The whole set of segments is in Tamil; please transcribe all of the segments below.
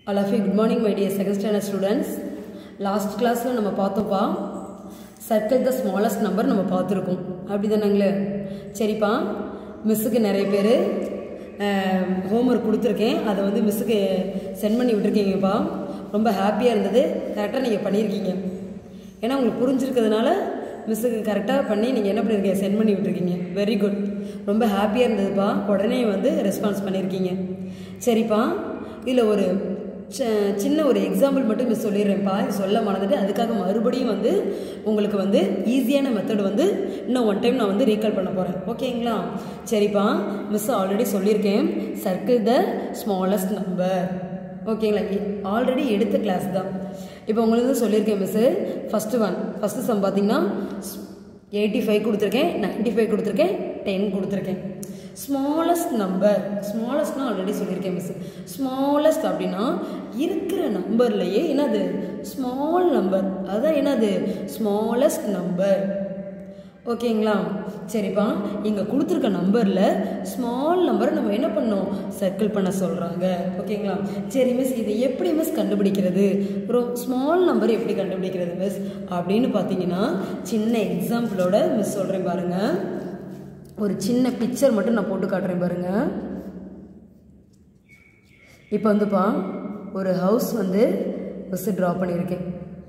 all of you good morning my dear second standard students last கிளாஸில் நம்ம பார்த்தோம்ப்பா சர்க்கிள் த ஸ்மாலஸ்ட் நம்பர் நம்ம பார்த்துருக்கோம் அப்படி தானங்களே சரிப்பா மிஸ்ஸுக்கு நிறைய பேர் ஹோம்ஒர்க் கொடுத்துருக்கேன் அதை வந்து மிஸ்ஸுக்கு சென்ட் பண்ணி விட்டுருக்கீங்கப்பா ரொம்ப ஹாப்பியாக இருந்தது கரெக்டாக நீங்கள் பண்ணியிருக்கீங்க ஏன்னா உங்களுக்கு புரிஞ்சிருக்கிறதுனால மிஸ்ஸுக்கு கரெக்டாக பண்ணி நீங்கள் என்ன பண்ணியிருக்கீங்க சென்ட் பண்ணி விட்டுருக்கீங்க வெரி குட் ரொம்ப ஹாப்பியாக இருந்ததுப்பா உடனே வந்து ரெஸ்பான்ஸ் பண்ணியிருக்கீங்க சரிப்பா இதில் ஒரு ச- சின்ன ஒரு எக்ஸாம்பிள் மட்டும் மிஸ் சொல்லிடுறேன்ப்பா இது சொல்ல மறந்துட்டு அதுக்காக மறுபடியும் வந்து உங்களுக்கு வந்து ஈஸியான மெத்தட் வந்து இன்னும் ஒன் டைம் நான் வந்து ரீகால் பண்ண போகிறேன் ஓகேங்களா சரிப்பா மிஸ் ஆல்ரெடி சொல்லியிருக்கேன் சர்க்கிள் த ஸ்மாலஸ்ட் நம்பர் ஓகேங்களா ஆல்ரெடி எடுத்த கிளாஸ் தான் இப்போ உங்களுக்கு சொல்லியிருக்கேன் miss first one first sum பார்த்தீங்கன்னா எயிட்டி ஃபைவ் கொடுத்துருக்கேன் நைன்ட்டி ஃபைவ் கொடுத்துருக்கேன் டென் கொடுத்துருக்கேன் ஸ்மாலஸ்ட் நம்பர் ஸ்மாலஸ்ட்னா ஆல்ரெடி சொல்லியிருக்கேன் மிஸ் ஸ்மாலஸ்ட் அப்படின்னா இருக்கிற நம்பர்லையே என்னது ஸ்மால் நம்பர் அதான் என்னது ஸ்மாலஸ்ட் நம்பர் ஓகேங்களா சரிப்பா இங்கே கொடுத்துருக்க நம்பரில் ஸ்மால் நம்பரை நம்ம என்ன பண்ணோம் சர்க்கிள் பண்ண சொல்கிறாங்க ஓகேங்களா சரி மிஸ் இதை எப்படி மிஸ் கண்டுபிடிக்கிறது ஒரு ஸ்மால் நம்பர் எப்படி கண்டுபிடிக்கிறது மிஸ் அப்படின்னு பார்த்தீங்கன்னா சின்ன எக்ஸாம்பிளோட மிஸ் சொல்கிறேன் பாருங்கள் ஒரு சின்ன பிக்சர் மட்டும் நான் போட்டு காட்டுறேன் பாருங்கள் இப்போ வந்துப்பா ஒரு ஹவுஸ் வந்து மிஸ் ட்ரா பண்ணியிருக்கேன்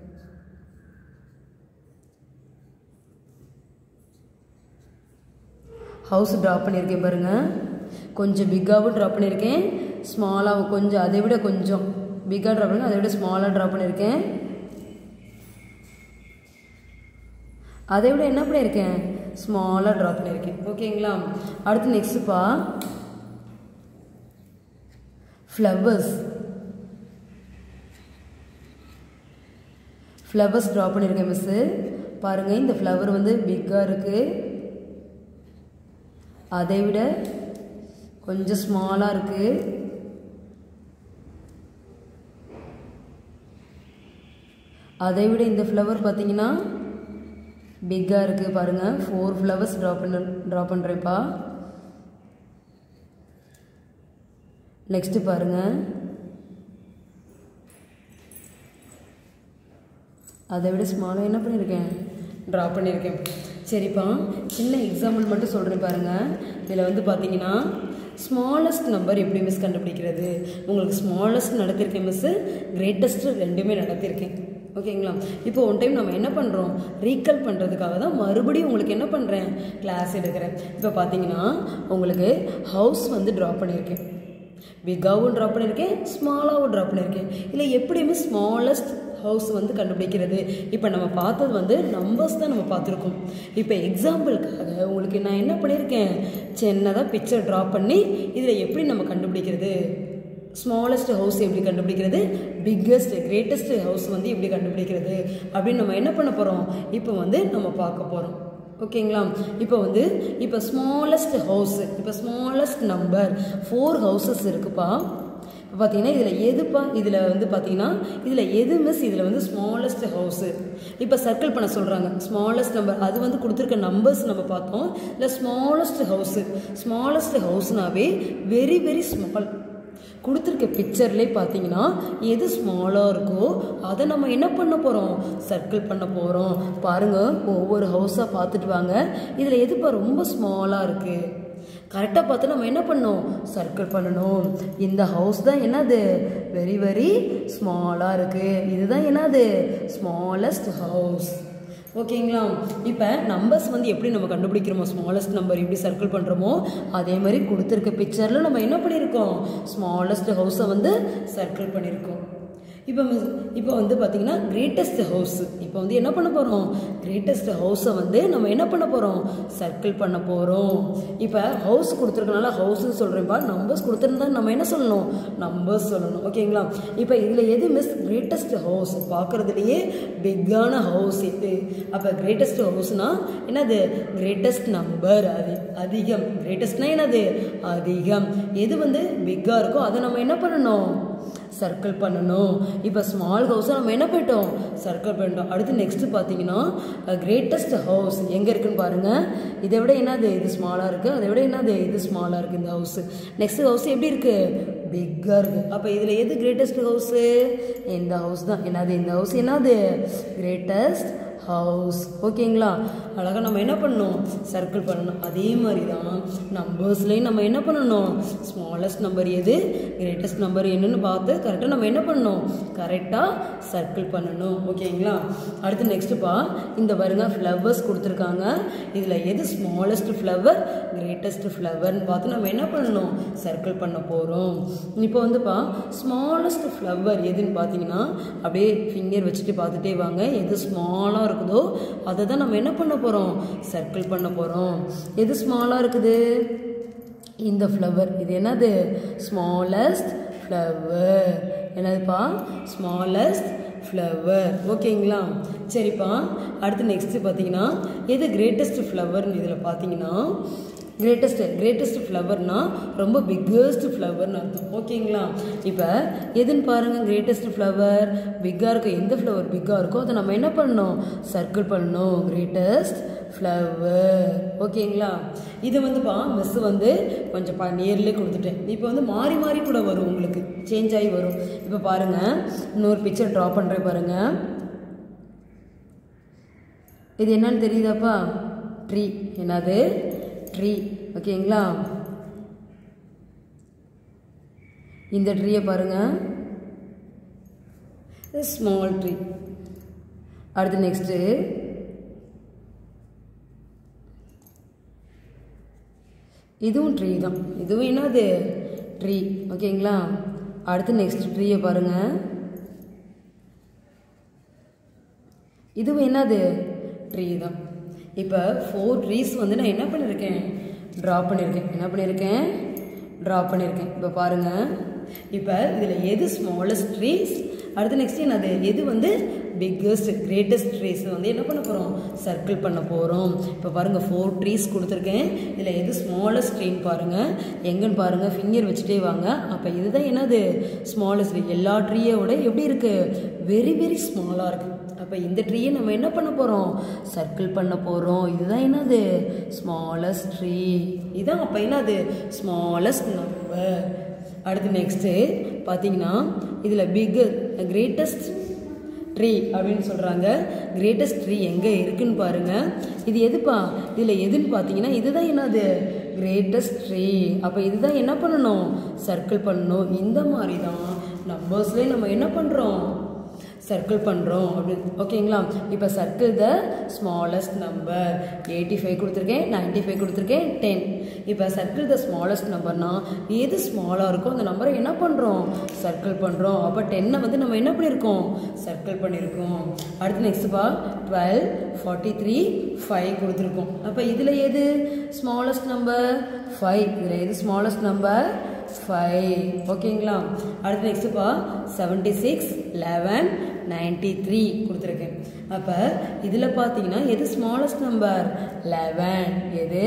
ஹவுஸ் ட்ரா பண்ணியிருக்கேன் பாருங்கள் கொஞ்சம் பிக்காகவும் ட்ரா பண்ணியிருக்கேன் ஸ்மாலாகவும் கொஞ்சம் அதை விட கொஞ்சம் பிக்காக ட்ரா பண்ணி அதை விட ஸ்மாலாக ட்ரா பண்ணியிருக்கேன் அதை விட என்ன பண்ணியிருக்கேன் ஸ்மாலாக ட்ரா பண்ணியிருக்கேன் ஓகேங்களா அடுத்து நெக்ஸ்ட்டுப்பா ஃப்ளவர்ஸ் ஃப்ளவர்ஸ் ட்ரா பண்ணியிருக்கேன் மிஸ்ஸு பாருங்கள் இந்த ஃப்ளவர் வந்து பிக்காக இருக்குது அதை விட கொஞ்சம் ஸ்மாலாக இருக்குது அதை விட இந்த ஃப்ளவர் பார்த்தீங்கன்னா பிக்காக இருக்குது பாருங்கள் ஃபோர் ஃப்ளவர்ஸ் ட்ரா பண்ண ட்ரா பண்ணுறேன்ப்பா நெக்ஸ்ட்டு பாருங்கள் அதை விட ஸ்மாலாக என்ன பண்ணியிருக்கேன் ட்ரா பண்ணியிருக்கேன் சரிப்பா சின்ன எக்ஸாம்பிள் மட்டும் சொல்கிறேன் பாருங்கள் இதில் வந்து பார்த்தீங்கன்னா ஸ்மாலஸ்ட் நம்பர் எப்படி மிஸ் கண்டுபிடிக்கிறது உங்களுக்கு ஸ்மாலஸ்ட் நடத்தியிருக்கேன் மிஸ்ஸு கிரேட்டஸ்ட்டு ரெண்டுமே நடத்தியிருக்கேன் ஓகேங்களா இப்போ ஒன் டைம் நம்ம என்ன பண்ணுறோம் ரீகல் பண்ணுறதுக்காக தான் மறுபடியும் உங்களுக்கு என்ன பண்ணுறேன் கிளாஸ் எடுக்கிறேன் இப்போ பார்த்தீங்கன்னா உங்களுக்கு ஹவுஸ் வந்து ட்ரா பண்ணியிருக்கேன் பிக்காவும் ட்ரா பண்ணியிருக்கேன் ஸ்மாலாகவும் ட்ரா பண்ணியிருக்கேன் இல்லை எப்படியுமே ஸ்மாலஸ்ட் ஹவுஸ் வந்து கண்டுபிடிக்கிறது இப்போ நம்ம பார்த்தது வந்து நம்பர்ஸ் தான் நம்ம பார்த்துருக்கோம் இப்போ எக்ஸாம்பிளுக்காக உங்களுக்கு நான் என்ன பண்ணியிருக்கேன் சின்னதாக பிக்சர் ட்ரா பண்ணி இதில் எப்படி நம்ம கண்டுபிடிக்கிறது ஸ்மாலஸ்ட் ஹவுஸ் எப்படி கண்டுபிடிக்கிறது பிக்கஸ்ட் கிரேட்டஸ்ட் ஹவுஸ் வந்து எப்படி கண்டுபிடிக்கிறது அப்படின்னு நம்ம என்ன பண்ண போகிறோம் இப்போ வந்து நம்ம பார்க்க போகிறோம் ஓகேங்களா இப்போ வந்து இப்போ ஸ்மாலஸ்ட் ஹவுஸ் இப்போ ஸ்மாலஸ்ட் நம்பர் ஃபோர் ஹவுசஸ் இருக்குப்பா இப்போ பார்த்தீங்கன்னா இதில் எதுப்பா இதில் வந்து பார்த்தீங்கன்னா இதில் எது மிஸ் இதில் வந்து ஸ்மாலஸ்ட் ஹவுஸு இப்போ சர்க்கிள் பண்ண சொல்கிறாங்க ஸ்மாலஸ்ட் நம்பர் அது வந்து கொடுத்துருக்க நம்பர்ஸ் நம்ம பார்த்தோம் இல்லை ஸ்மாலஸ்ட் ஹவுஸு ஸ்மாலஸ்ட் ஹவுஸ்னாவே வெரி வெரி ஸ்மால் கொடுத்துருக்க பிக்சர்லேயே பார்த்தீங்கன்னா எது ஸ்மாலாக இருக்கோ அதை நம்ம என்ன பண்ண போகிறோம் சர்க்கிள் பண்ண போகிறோம் பாருங்கள் ஒவ்வொரு ஹவுஸாக பார்த்துட்டு வாங்க இதில் எதுப்பா ரொம்ப ஸ்மாலாக இருக்குது கரெக்டாக பார்த்து நம்ம என்ன பண்ணோம் சர்க்கிள் பண்ணணும் இந்த ஹவுஸ் தான் என்னது வெரி வெரி ஸ்மாலாக இருக்குது இதுதான் என்னது ஸ்மாலஸ்ட் ஹவுஸ் ஓகேங்களா இப்போ நம்பர்ஸ் வந்து எப்படி நம்ம கண்டுபிடிக்கிறோமோ ஸ்மாலஸ்ட் நம்பர் எப்படி சர்க்கிள் பண்ணுறோமோ அதே மாதிரி கொடுத்துருக்க பிக்சரில் நம்ம என்ன பண்ணியிருக்கோம் ஸ்மாலஸ்ட் ஹவுஸை வந்து சர்க்கிள் பண்ணியிருக்கோம் இப்போ மிஸ் இப்போ வந்து பார்த்தீங்கன்னா கிரேட்டஸ்ட் ஹவுஸ் இப்போ வந்து என்ன பண்ண போகிறோம் கிரேட்டஸ்ட் ஹவுஸை வந்து நம்ம என்ன பண்ண போகிறோம் சர்க்கிள் பண்ண போகிறோம் இப்போ ஹவுஸ் கொடுத்துருக்கனால ஹவுஸ்னு சொல்கிறேன்ப்பா நம்பர்ஸ் கொடுத்துருந்தா நம்ம என்ன சொல்லணும் நம்பர்ஸ் சொல்லணும் ஓகேங்களா இப்போ இதில் எது மிஸ் கிரேட்டஸ்ட் ஹவுஸ் பார்க்குறதுலையே பிக்கான ஹவுஸ் இது அப்போ கிரேட்டஸ்ட் ஹவுஸ்னால் என்னது கிரேட்டஸ்ட் நம்பர் அது அதிகம் கிரேட்டஸ்ட்னா என்னது அதிகம் எது வந்து பிக்காக இருக்கோ அதை நம்ம என்ன பண்ணணும் சர்க்கிள் பண்ணணும் இப்போ ஸ்மால் ஹவுஸை நம்ம என்ன பண்ணிட்டோம் சர்க்கிள் பண்ணிட்டோம் அடுத்து நெக்ஸ்ட் பார்த்தீங்கன்னா கிரேட்டஸ்ட் ஹவுஸ் எங்கே இருக்குன்னு பாருங்கள் இதை விட என்னது இது ஸ்மாலாக இருக்குது அதை விட என்னது இது ஸ்மாலாக இருக்குது இந்த ஹவுஸ் நெக்ஸ்ட் ஹவுஸ் எப்படி இருக்குது பிக்காக இருக்குது அப்போ இதில் எது கிரேட்டஸ்ட் ஹவுஸு இந்த ஹவுஸ் தான் என்னது இந்த ஹவுஸ் என்னது கிரேட்டஸ்ட் ஹவுஸ் ஓகேங்களா அழகாக நம்ம என்ன பண்ணணும் சர்க்கிள் பண்ணணும் அதே மாதிரி தான் நம்பர்ஸ்லேயும் நம்ம என்ன பண்ணணும் ஸ்மாலஸ்ட் நம்பர் எது கிரேட்டஸ்ட் நம்பர் என்னன்னு பார்த்து கரெக்டாக நம்ம என்ன பண்ணணும் கரெக்டாக சர்க்கிள் பண்ணணும் ஓகேங்களா அடுத்து நெக்ஸ்ட்டுப்பா இந்த பாருங்க ஃப்ளவர்ஸ் கொடுத்துருக்காங்க இதில் எது ஸ்மாலஸ்ட் ஃப்ளவர் கிரேட்டஸ்ட் ஃப்ளவர்னு பார்த்து நம்ம என்ன பண்ணணும் சர்க்கிள் பண்ண போகிறோம் இப்போ வந்துப்பா ஸ்மாலஸ்ட் ஃப்ளவர் எதுன்னு பார்த்தீங்கன்னா அப்படியே ஃபிங்கர் வச்சுட்டு பார்த்துட்டே வாங்க எது ஸ்மாலாக இருக்குதோ அதை தான் நம்ம என்ன பண்ண போகிறோம் சர்க்கிள் பண்ண போகிறோம் எது ஸ்மாலாக இருக்குது இந்த ஃப்ளவர் இது என்னது ஸ்மாலஸ்ட் ஃப்ளவர் என்னதுப்பா ஸ்மாலஸ்ட் ஃப்ளவர் ஓகேங்களா சரிப்பா அடுத்து நெக்ஸ்ட்டு பார்த்தீங்கன்னா எது கிரேட்டஸ்ட் ஃப்ளவர்னு இதில் பார்த்தீங்கன்னா கிரேட்டஸ்ட் கிரேட்டஸ்ட் ஃப்ளவர்னா ரொம்ப பிக்கஸ்ட் ஃப்ளவர்னு அர்த்தம் ஓகேங்களா இப்போ எதுன்னு பாருங்கள் கிரேட்டஸ்ட் ஃப்ளவர் பிக்காக இருக்க எந்த ஃப்ளவர் பிக்காக இருக்கோ அதை நம்ம என்ன பண்ணணும் சர்க்கிள் பண்ணணும் கிரேட்டஸ்ட் ஃப்ளவர் ஓகேங்களா இது வந்துப்பா மிஸ் வந்து கொஞ்சம் பா நேர்லேயே கொடுத்துட்டேன் இப்போ வந்து மாறி மாறி கூட வரும் உங்களுக்கு சேஞ்ச் ஆகி வரும் இப்போ பாருங்கள் இன்னொரு பிக்சர் ட்ரா பண்ணுறேன் பாருங்கள் இது என்னன்னு தெரியுதாப்பா ட்ரீ என்னது ட்ரீ ஓகேங்களா இந்த ட்ரீயை பாருங்க ஸ்மால் ட்ரீ அடுத்து நெக்ஸ்ட்டு இதுவும் ட்ரீ தான் இதுவும் என்னது ட்ரீ ஓகேங்களா அடுத்து நெக்ஸ்ட் ட்ரீயை பாருங்க இதுவும் என்னது ட்ரீ தான் இப்போ ஃபோர் ட்ரீஸ் வந்து நான் என்ன பண்ணியிருக்கேன் ட்ரா பண்ணியிருக்கேன் என்ன பண்ணியிருக்கேன் ட்ரா பண்ணியிருக்கேன் இப்போ பாருங்கள் இப்போ இதில் எது ஸ்மாலஸ்ட் ட்ரீஸ் அடுத்து நெக்ஸ்ட் என்னது எது வந்து பிக்கஸ்ட் கிரேட்டஸ்ட் ட்ரீஸ் வந்து என்ன பண்ண போகிறோம் சர்க்கிள் பண்ண போகிறோம் இப்போ பாருங்கள் ஃபோர் ட்ரீஸ் கொடுத்துருக்கேன் இதில் எது ஸ்மாலஸ்ட் ட்ரீன்னு பாருங்கள் எங்கன்னு பாருங்கள் ஃபிங்கர் வச்சுட்டே வாங்க அப்போ இதுதான் என்னது ஸ்மாலஸ்ட் ட்ரீ எல்லா ட்ரீயோட எப்படி இருக்குது வெரி வெரி ஸ்மாலாக இருக்குது அப்போ இந்த ட்ரீயை நம்ம என்ன பண்ண போகிறோம் சர்க்கிள் பண்ண போகிறோம் இதுதான் என்னது ஸ்மாலஸ்ட் ட்ரீ இதான் அப்போ என்னது ஸ்மாலஸ்ட் நம்பர் அடுத்து நெக்ஸ்ட்டு பார்த்தீங்கன்னா இதில் பிக்கர் கிரேட்டஸ்ட் ட்ரீ அப்படின்னு சொல்கிறாங்க கிரேட்டஸ்ட் ட்ரீ எங்கே இருக்குன்னு பாருங்கள் இது எதுப்பா இதில் எதுன்னு பார்த்தீங்கன்னா இதுதான் என்னது கிரேட்டஸ்ட் ட்ரீ அப்போ இதுதான் என்ன பண்ணணும் சர்க்கிள் பண்ணணும் இந்த மாதிரி தான் நம்பர்ஸ்லேயே நம்ம என்ன பண்ணுறோம் சர்க்கிள் பண்ணுறோம் அப்படின்னு ஓகேங்களா இப்போ circle the smallest number eighty five கொடுத்துருக்கேன் நைன்ட்டி ஃபைவ் கொடுத்துருக்கேன் டென் இப்போ சர்க்கிள் த ஸ்மாலஸ்ட் நம்பர்னா எது ஸ்மாலாக இருக்கோ அந்த நம்பரை என்ன பண்ணுறோம் சர்க்கிள் பண்ணுறோம் அப்போ டென்னை வந்து நம்ம என்ன பண்ணியிருக்கோம் சர்க்கிள் பண்ணியிருக்கோம் அடுத்து நெக்ஸ்ட்டுப்பா டுவெல் ஃபார்ட்டி த்ரீ ஃபைவ் கொடுத்துருக்கோம் அப்போ இதில் எது ஸ்மாலஸ்ட் நம்பர் ஃபைவ் இதில் எது ஸ்மாலஸ்ட் நம்பர் ஃபைவ் ஓகேங்களா அடுத்து நெக்ஸ்ட்டுப்பா seventy six eleven ninety three கொடுத்துருக்கேன் அப்போ இதில் பார்த்தீங்கன்னா எது ஸ்மாலஸ்ட் நம்பர் லெவன் எது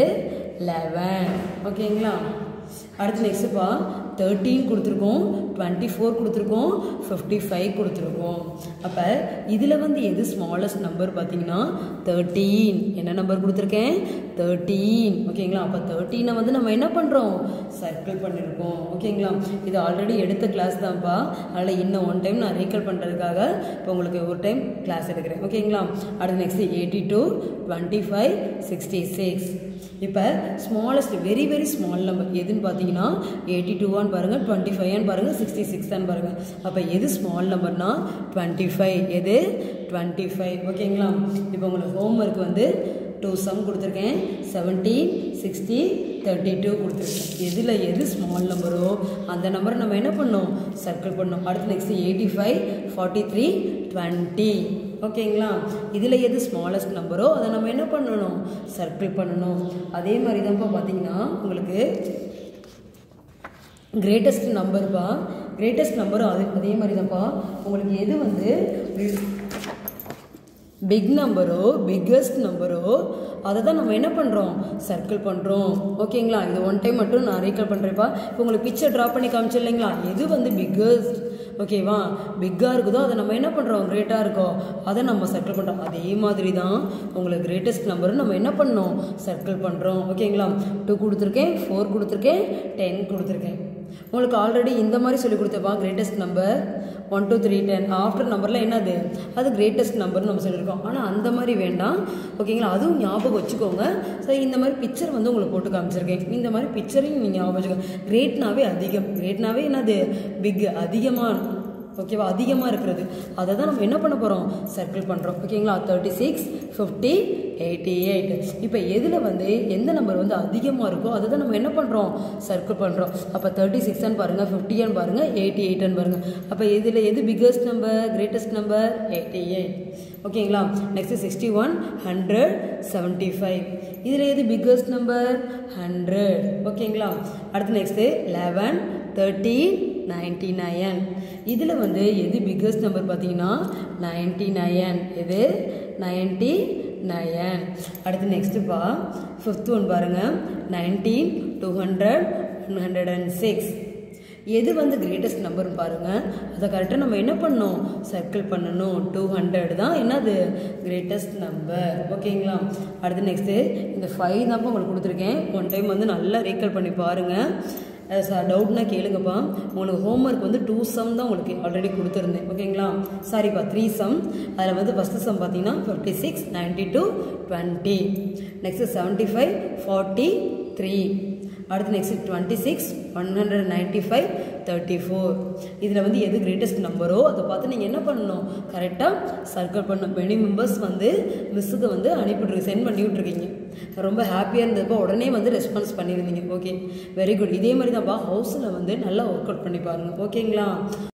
லெவன் ஓகேங்களா அடுத்து நெக்ஸ்ட்டுப்பா தேர்ட்டீன் கொடுத்துருக்கோம் டுவெண்ட்டி ஃபோர் கொடுத்துருக்கோம் ஃபிஃப்டி ஃபைவ் கொடுத்துருக்கோம் அப்போ இதில் வந்து எது ஸ்மாலஸ்ட் நம்பர் பார்த்தீங்கன்னா தேர்ட்டீன் என்ன நம்பர் கொடுத்துருக்கேன் தேர்ட்டீன் ஓகேங்களா அப்போ தேர்ட்டீனை வந்து நம்ம என்ன பண்ணுறோம் சர்க்கிள் பண்ணியிருக்கோம் ஓகேங்களா இது ஆல்ரெடி எடுத்த கிளாஸ் தான்ப்பா அதனால் இன்னும் ஒன் டைம் நான் ரீகல் பண்ணுறதுக்காக இப்போ உங்களுக்கு ஒரு டைம் கிளாஸ் எடுக்கிறேன் ஓகேங்களா அடுத்து next eighty two twenty five sixty six இப்போ smallest very very small number எதுன்னு பார்த்தீங்கன்னா எயிட்டி டூவான்னு பாருங்கள் டுவெண்ட்டி ஃபைவ்னு பாருங்கள் சிக்ஸ்டி சிக்ஸ்தான் பாருங்கள் அப்போ எது ஸ்மால் நம்பர்னா டுவெண்ட்டி ஃபைவ் எது டுவெண்ட்டி ஃபைவ் ஓகேங்களா இப்போ உங்களுக்கு ஹோம்ஒர்க் வந்து டூ சம் கொடுத்துருக்கேன் செவன்டீன் சிக்ஸ்டி தேர்ட்டி டூ கொடுத்துருக்கேன் எதில் எது ஸ்மால் நம்பரோ அந்த நம்பரை நம்ம என்ன பண்ணோம் சர்க்கிள் பண்ணோம் அடுத்து next eighty five forty three twenty ஓகேங்களா இதில் எது ஸ்மாலஸ்ட் நம்பரோ அதை நம்ம என்ன பண்ணணும் சர்க்கிள் பண்ணணும் அதே மாதிரி தான்ப்பா பார்த்தீங்கன்னா உங்களுக்கு கிரேட்டஸ்ட் நம்பர்ப்பா கிரேட்டஸ்ட் நம்பரும் அதே அதே மாதிரி தான்ப்பா உங்களுக்கு எது வந்து பிக் நம்பரோ பிக்கஸ்ட் நம்பரோ அதை தான் நம்ம என்ன பண்ணுறோம் சர்க்கிள் பண்ணுறோம் ஓகேங்களா இது ஒன் டைம் மட்டும் நான் ரீகால் பண்ணுறேன்ப்பா இப்போ உங்களுக்கு பிக்சர் ட்ரா பண்ணி காமிச்சு இல்லைங்களா எது வந்து பிக்கஸ்ட் ஓகேவா பிக்காக இருக்குதோ அதை நம்ம என்ன பண்ணுறோம் கிரேட்டாக இருக்கோ அதை நம்ம சர்க்கிள் பண்ணுறோம் அதே மாதிரி தான் உங்களுக்கு கிரேட்டஸ்ட் நம்பரும் நம்ம என்ன பண்ணோம் சர்க்கிள் பண்ணுறோம் ஓகேங்களா டூ கொடுத்துருக்கேன் ஃபோர் கொடுத்துருக்கேன் டென் கொடுத்துருக்கேன் உங்களுக்கு ஆல்ரெடி இந்த மாதிரி சொல்லி கொடுத்தப்பா greatest number one two three ten after நம்பரில் என்னது அது கிரேட்டஸ்ட் நம்பர்னு நம்ம சொல்லியிருக்கோம் ஆனால் அந்த மாதிரி வேண்டாம் ஓகேங்களா அதுவும் ஞாபகம் வச்சுக்கோங்க ஸோ இந்த மாதிரி பிக்சர் வந்து உங்களுக்கு போட்டு காமிச்சிருக்கேன் இந்த மாதிரி பிக்சரையும் நீங்கள் ஞாபகம் வச்சுக்கோங்க கிரேட்னாவே அதிகம் கிரேட்னாவே என்னது பிக் அதிகமாக ஓகேவா அதிகமாக இருக்கிறது அதை தான் நம்ம என்ன பண்ண போகிறோம் சர்க்கிள் பண்ணுறோம் ஓகேங்களா thirty six fifty eighty eight இப்போ எதில் வந்து எந்த நம்பர் வந்து அதிகமாக இருக்கோ அதை தான் நம்ம என்ன பண்ணுறோம் சர்க்கிள் பண்ணுறோம் அப்போ தேர்ட்டி சிக்ஸ்னு பாருங்கள் ஃபிஃப்டின்னு பாருங்கள் எயிட்டி எயிட்னு பாருங்கள் அப்போ இதில் எது biggest number greatest number eighty eight ஓகேங்களா next sixty one hundred seventy five இதில் எது பிக்கஸ்ட் நம்பர் ஹண்ட்ரட் ஓகேங்களா அடுத்து next eleven thirty ninety nine இதில் வந்து எது பிக்கஸ்ட் நம்பர் பார்த்தீங்கன்னா நைன்டி நயன் எது நைன்டி நயன் அடுத்து நெக்ஸ்ட்டுப்பா ஃபிஃப்த் ஒன் பாருங்கள் nineteen two hundred one hundred and six எது வந்து கிரேட்டஸ்ட் நம்பர்னு பாருங்கள் அதை கரெக்டாக நம்ம என்ன பண்ணணும் சர்க்கிள் பண்ணணும் டூ ஹண்ட்ரட் தான் என்னது கிரேட்டஸ்ட் நம்பர் ஓகேங்களா அடுத்து நெக்ஸ்ட்டு இந்த ஃபைவ் தான்ப்பா உங்களுக்கு கொடுத்துருக்கேன் ஒன் டைம் வந்து நல்லா ரீக்கல் பண்ணி பாருங்கள் சார் டவுட்னா கேளுங்கப்பா உங்களுக்கு ஹோம்ஒர்க் வந்து டூ சம் தான் உங்களுக்கு ஆல்ரெடி கொடுத்துருந்தேன் ஓகேங்களா சாரிப்பா த்ரீ சம் அதில் வந்து ஃபஸ்ட்டு சம் பார்த்தீங்கன்னா fifty six ninety two twenty next seventy five forty three அடுத்து next twenty six one hundred ninety five thirty four இதில் வந்து எது கிரேட்டஸ்ட் நம்பரோ அதை பார்த்து நீங்கள் என்ன பண்ணணும் கரெக்டாக சர்க்கிள் பண்ணணும் மெனி மெம்பர்ஸ் வந்து மிஸ்ஸுக்கு வந்து அனுப்பிவிட்ருக்கு சென்ட் பண்ணி விட்ருக்கீங்க ரொம்ப ஹாப்பியாக இருந்தப்போ உடனே வந்து ரெஸ்பான்ஸ் பண்ணியிருந்தீங்க ஓகே வெரி குட் இதே மாதிரி தான்ப்பா ஹவுஸில் வந்து நல்லா ஒர்க் அவுட் பண்ணி பாருங்கள் ஓகேங்களா